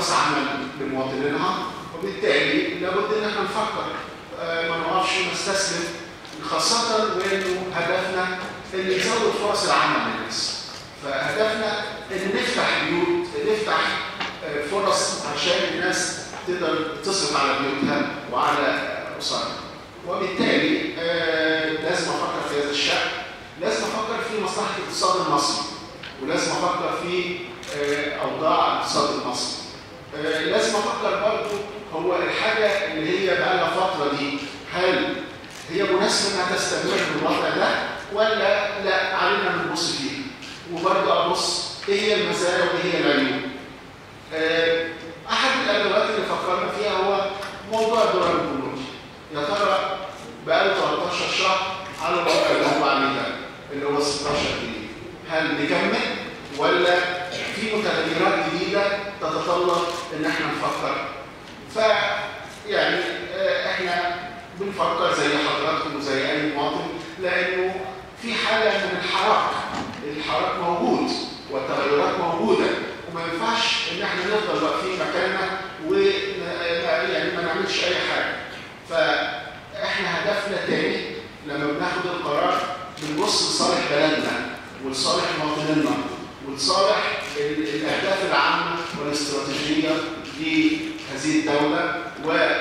فرص عمل لمواطنينها وبالتالي لابد ان احنا نفكر آه، ما نقفش ونستسلم خاصة وانه هدفنا ان نزود فرص العمل للناس فهدفنا ان نفتح بيوت نفتح آه، فرص عشان الناس تقدر تصرف على بيوتها وعلى اسرها وبالتالي آه، لازم افكر في هذا الشأن لازم افكر في مصلحه الاقتصاد المصري ولازم افكر في آه، اوضاع الاقتصاد المصري آه، لازم افكر برضو هو الحاجه اللي هي بقى لها فتره دي هل هي مناسبه انها تستمر بالوضع ده ولا لا علينا نبص فيها وبرضه ابص ايه هي المزايا وايه هي العيوب آه، احد الادوات اللي فكرنا فيها هو موضوع الدولار البنوكي يا ترى بقاله 13 شهر على الوضع اللي هو عليه ده اللي هو 16 جنيه هل نكمل ولا في متغيرات جديده تتطلب ان احنا نفكر ف يعني آه، احنا بنفكر زي حضراتكم وزي اي مواطن لانه في حاله من الحراك الحراك موجود والتغيرات موجوده وما ينفعش ان احنا نفضل واقفين مكاننا و يعني ما نعملش اي حاجه فاحنا هدفنا تاني لما بناخد القرار بنبص لصالح بلدنا ولصالح مواطنينا ولصالح ال- الاهداف العامه والاستراتيجيه لهذه الدوله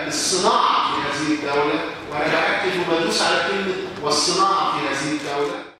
وللصناعه في هذه الدوله وانا باكد وبدوس على كلمه والصناعه في هذه الدوله